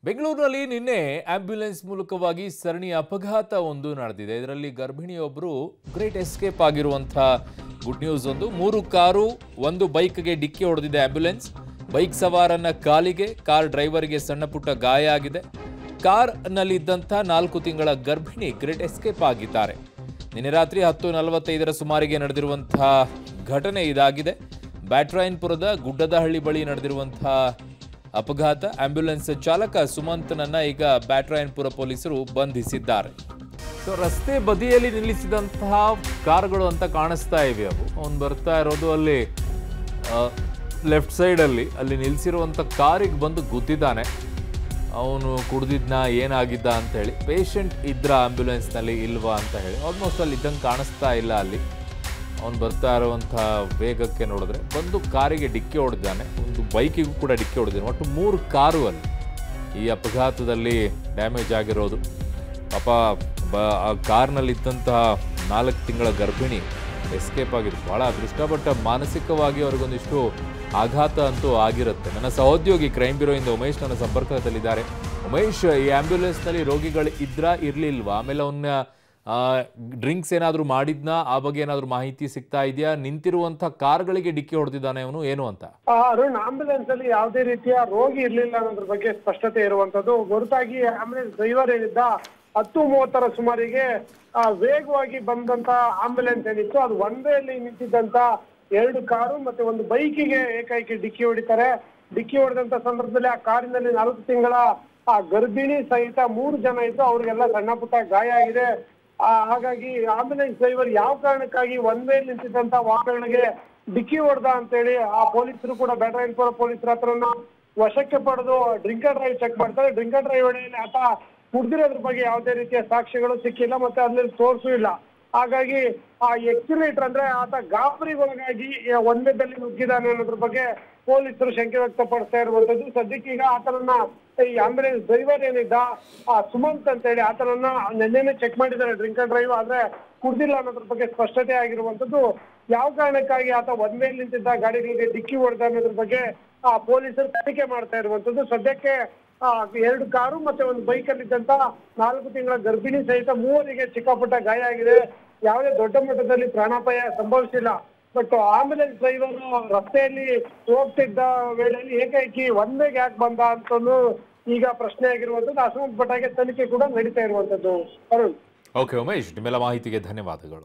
ಬೆಂಗಳೂರಿನಲ್ಲಿ ನಿನ್ನೆ ಆಂಬ್ಯುಲೆನ್ಸ್ ಮೂಲಕವಾಗಿ ಸರಣಿ ಅಪಘಾತ ಒಂದು ನಡೆದಿದೆ ಇದರಲ್ಲಿ ಗರ್ಭಿಣಿಯೊಬ್ಬರು ಗ್ರೇಟ್ ಎಸ್ಕೇಪ್ ಆಗಿರುವಂಥ ಗುಡ್ ನ್ಯೂಸ್ ಒಂದು ಮೂರು ಕಾರು ಒಂದು ಬೈಕ್ಗೆ ಡಿಕ್ಕಿ ಹೊಡೆದಿದೆ ಆಂಬ್ಯುಲೆನ್ಸ್ ಬೈಕ್ ಸವಾರನ ಕಾಲಿಗೆ ಕಾರ್ ಡ್ರೈವರ್ಗೆ ಸಣ್ಣ ಪುಟ್ಟ ಗಾಯ ಆಗಿದೆ ಕಾರ್ನಲ್ಲಿದ್ದಂಥ ನಾಲ್ಕು ತಿಂಗಳ ಗರ್ಭಿಣಿ ಗ್ರೇಟ್ ಎಸ್ಕೇಪ್ ಆಗಿದ್ದಾರೆ ನಿನ್ನೆ ರಾತ್ರಿ ಹತ್ತು ನಲವತ್ತೈದರ ಸುಮಾರಿಗೆ ನಡೆದಿರುವಂತಹ ಘಟನೆ ಇದಾಗಿದೆ ಬ್ಯಾಟ್ರಾಯನ್ಪುರದ ಗುಡ್ಡದಹಳ್ಳಿ ಬಳಿ ನಡೆದಿರುವಂತಹ ಅಪಘಾತ ಆಂಬ್ಯುಲೆನ್ಸ್ ಚಾಲಕ ಸುಮಂತ್ನನ್ನ ಈಗ ಬ್ಯಾಟ್ರಾಯನ್ಪುರ ಪೊಲೀಸರು ಬಂಧಿಸಿದ್ದಾರೆ ಸೊ ರಸ್ತೆ ಬದಿಯಲ್ಲಿ ನಿಲ್ಲಿಸಿದಂತಹ ಕಾರುಗಳು ಅಂತ ಕಾಣಿಸ್ತಾ ಇವೆ ಅವು ಅವನು ಬರ್ತಾ ಇರೋದು ಅಲ್ಲಿ ಲೆಫ್ಟ್ ಸೈಡಲ್ಲಿ ಅಲ್ಲಿ ನಿಲ್ಲಿಸಿರುವಂಥ ಕಾರಿಗೆ ಬಂದು ಗುದ್ದಿದ್ದಾನೆ ಅವನು ಕುಡ್ದಿದ್ನ ಏನಾಗಿದ್ದ ಅಂತ ಹೇಳಿ ಪೇಷಂಟ್ ಇದ್ರ ಆಂಬ್ಯುಲೆನ್ಸ್ನಲ್ಲಿ ಇಲ್ವಾ ಅಂತ ಹೇಳಿ ಆಲ್ಮೋಸ್ಟ್ ಅಲ್ಲಿ ಇದ್ದಂಗೆ ಕಾಣಿಸ್ತಾ ಇಲ್ಲ ಅಲ್ಲಿ ಅವನು ಬರ್ತಾ ಇರುವಂಥ ವೇಗಕ್ಕೆ ನೋಡಿದ್ರೆ ಬಂದು ಕಾರಿಗೆ ಡಿಕ್ಕಿ ಹೊಡೆದಿದ್ದಾನೆ ಒಂದು ಬೈಕಿಗೂ ಕೂಡ ಡಿಕ್ಕಿ ಹೊಡೆದಿದ್ದಾನೆ ಒಟ್ಟು ಮೂರು ಕಾರು ಅಲ್ಲಿ ಈ ಅಪಘಾತದಲ್ಲಿ ಡ್ಯಾಮೇಜ್ ಆಗಿರೋದು ಪಾಪ ಬ ಆ ಕಾರ್ನಲ್ಲಿದ್ದಂತಹ ನಾಲ್ಕು ತಿಂಗಳ ಗರ್ಭಿಣಿ ಎಸ್ಕೇಪ್ ಆಗಿದೆ ಭಾಳ ಅದೃಷ್ಟ ಬಟ್ ಮಾನಸಿಕವಾಗಿ ಅವ್ರಿಗೊಂದಿಷ್ಟು ಆಘಾತ ಅಂತೂ ಆಗಿರುತ್ತೆ ನನ್ನ ಸಹೋದ್ಯೋಗಿ ಕ್ರೈಮ್ ಬ್ಯೂರೋಯಿಂದ ಉಮೇಶ್ ನನ್ನ ಸಂಪರ್ಕದಲ್ಲಿದ್ದಾರೆ ಉಮೇಶ್ ಈ ಆಂಬ್ಯುಲೆನ್ಸ್ನಲ್ಲಿ ರೋಗಿಗಳು ಇದ್ರಾ ಇರಲಿಲ್ವಾ ಆಮೇಲೆ ಅವನ್ನ ಡ್ರಿಂಕ್ಸ್ ಏನಾದರೂ ಮಾಡಿದ್ನಾ ಆ ಬಗ್ಗೆ ಏನಾದರೂ ಮಾಹಿತಿ ಸಿಗ್ತಾ ಇದೆಯಾ ನಿಂತಿರುವಂಥ ಕಾರ್ಗಳಿಗೆ ಡಿಕ್ಕಿ ಹೊಡೆದಿದ್ದಾನೆ ಅವನು ಏನು ಅಂತ ಆ, ಅರುಣ್ ಆಂಬ್ಯುಲೆನ್ಸ್ ಅಲ್ಲಿ ಯಾವುದೇ ರೀತಿಯ ರೋಗಿ ಇರ್ಲಿಲ್ಲ ಅನ್ನೋದ್ರ ಬಗ್ಗೆ ಸ್ಪಷ್ಟತೆ ಇರುವಂತದ್ದು ಹೊರತಾಗಿ ಆಂಬ್ಯುಲೆನ್ಸ್ ಡ್ರೈವರ್ ಏನಿದ್ದ ಹತ್ತು ಮೂವತ್ತರ ಸುಮಾರಿಗೆ ಆ, ವೇಗವಾಗಿ ಬಂದಂತ ಆಂಬ್ಯುಲೆನ್ಸ್ ಏನಿತ್ತು ಅದು ಒನ್ ವೇ ಅಲ್ಲಿ ನಿಂತಿದ್ದಂತ ಎರಡು ಕಾರು ಮತ್ತೆ ಒಂದು ಬೈಕಿಗೆ ಏಕೈಕಿ ಡಿಕ್ಕಿ ಹೊಡಿತಾರೆ ಡಿಕ್ಕಿ ಹೊಡೆದಂತ ಸಂದರ್ಭದಲ್ಲಿ ಆ ಕಾರಿನಲ್ಲಿ ನಾಲ್ಕು ತಿಂಗಳ ಆ ಗರ್ಭಿಣಿ ಸಹಿತ ಮೂರು ಜನ ಇದ್ದು ಅವ್ರಿಗೆಲ್ಲ ಸಣ್ಣ ಪುಟ್ಟ ಗಾಯ ಆಗಿದೆ ಆ, ಹಾಗಾಗಿ ಆಂಬ್ಯುಲೆನ್ಸ್ ಡ್ರೈವರ್ ಯಾವ ಕಾರಣಕ್ಕಾಗಿ ಒನ್ ವೇ ನಿಂತಿದ್ದಂತ ವಾಹನಗಳಿಗೆ ಡಿಕ್ಕಿ ಹೊಡೆದ ಅಂತೇಳಿ ಆ ಪೊಲೀಸರು ಕೂಡ ಬ್ಯಾಟರಾಯನ್ಪುರ ಪೊಲೀಸರ ಹತ್ರನ ವಶಕ್ಕೆ ಪಡೆದು ಡ್ರಿಂಕರ್ ಡ್ರೈವ್ ಚೆಕ್ ಮಾಡ್ತಾರೆ ಡ್ರಿಂಕರ್ ಡ್ರೈವ್ ಅಡಿಯಲ್ಲಿ ಆತ ಕುಡ್ದಿರೋದ್ರ ಬಗ್ಗೆ ಯಾವುದೇ ರೀತಿಯ ಸಾಕ್ಷ್ಯಗಳು ಸಿಕ್ಕಿಲ್ಲ ಮತ್ತೆ ಅಲ್ಲಿ ತೋರಿಸೂ ಇಲ್ಲ ಹಾಗಾಗಿ ಆ ಎಕ್ಸಿಲೇಟರ್ ಅಂದ್ರೆ ಆತ ಗಾಬರಿಗೊಳಗಾಗಿ ಒಂದೇದಲ್ಲಿ ನುಗ್ಗಿದಾನೆ ಅನ್ನೋದ್ರ ಬಗ್ಗೆ ಪೊಲೀಸರು ಶಂಕೆ ವ್ಯಕ್ತಪಡಿಸ್ತಾ ಇರುವಂತದ್ದು ಸದ್ಯಕ್ಕೆ ಈಗ ಆತನನ್ನ ಈ ಆಂಬ್ಯುಲೆನ್ಸ್ ಡ್ರೈವರ್ ಏನಿದ್ದ ಆ ಸುಮಂತ್ ಅಂತ ಹೇಳಿ ಆತನನ್ನ ನಿನ್ನೆನೆ ಚೆಕ್ ಮಾಡಿದ್ದಾರೆ ಡ್ರಿಂಕ್ ಅಂಡ್ ಡ್ರೈವ್ ಆದ್ರೆ ಕುಡ್ದಿಲ್ಲ ಅನ್ನೋದ್ರ ಬಗ್ಗೆ ಸ್ಪಷ್ಟತೆ ಆಗಿರುವಂತದ್ದು ಯಾವ ಕಾರಣಕ್ಕಾಗಿ ಆತ ಒಂದ್ ಮೇಲೆ ನಿಂತಿದ್ದ ಗಾಡಿಗಳಿಗೆ ಡಿಕ್ಕಿ ಹೊಡೆದ ಅನ್ನೋದ್ರ ಬಗ್ಗೆ ಆ ಪೊಲೀಸರು ತನಿಖೆ ಮಾಡ್ತಾ ಇರುವಂತದ್ದು ಸದ್ಯಕ್ಕೆ ಆ ಎರಡು ಕಾರು ಮತ್ತೆ ಒಂದು ಬೈಕ್ ಅಲ್ಲಿದ್ದಂತ ನಾಲ್ಕು ತಿಂಗಳ ಗರ್ಭಿಣಿ ಸಹಿತ ಮೂವರಿಗೆ ಚಿಕ್ಕಪುಟ್ಟ ಗಾಯ ಆಗಿದೆ ಯಾವುದೇ ದೊಡ್ಡ ಮಟ್ಟದಲ್ಲಿ ಪ್ರಾಣಾಪಾಯ ಸಂಭವಿಸಿಲ್ಲ ಬಟ್ ಆಂಬ್ಯುಲೆನ್ಸ್ ಡ್ರೈವರ್ ರಸ್ತೆಯಲ್ಲಿ ಹೋಗ್ತಿದ್ದ ವೇಳೆಯಲ್ಲಿ ಏಕೈಕಿ ಒಂದೇ ಯಾಕೆ ಬಂದ ಅಂತಂದು ಈಗ ಪ್ರಶ್ನೆ ಆಗಿರುವಂತದ್ದು ಅಸಂಬಂಧಪಟ್ಟಾಗೆ ತನಿಖೆ ಕೂಡ ನಡೀತಾ ಇರುವಂತದ್ದು ಅರುಣ್ ಓಕೆ ಉಮೇಶ್ ನಿಮ್ಮೆಲ್ಲ ಮಾಹಿತಿಗೆ ಧನ್ಯವಾದಗಳು